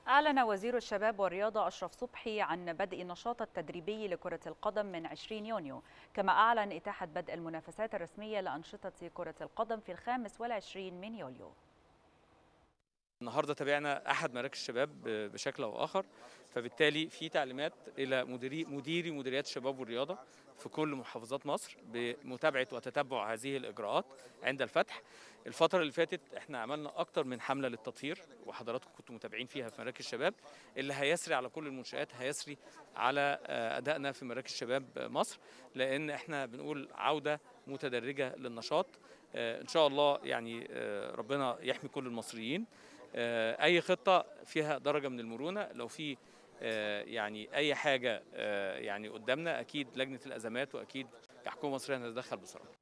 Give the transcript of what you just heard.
أعلن وزير الشباب والرياضة أشرف صبحي عن بدء النشاط التدريبي لكرة القدم من 20 يونيو كما أعلن إتاحة بدء المنافسات الرسمية لأنشطة كرة القدم في الخامس والعشرين من يوليو النهارده تابعنا احد مراكز الشباب بشكل او اخر فبالتالي في تعليمات الى مديري مديري مديريات الشباب والرياضه في كل محافظات مصر بمتابعه وتتبع هذه الاجراءات عند الفتح الفتره اللي فاتت احنا عملنا اكتر من حمله للتطهير وحضراتكم كنتوا متابعين فيها في مراكز الشباب اللي هيسري على كل المنشات هيسري على ادائنا في مراكز شباب مصر لان احنا بنقول عوده متدرجه للنشاط ان شاء الله يعني ربنا يحمي كل المصريين اي خطه فيها درجه من المرونه لو في يعني اي حاجه يعني قدامنا اكيد لجنه الازمات واكيد كحكومه مصريه هنتدخل بسرعه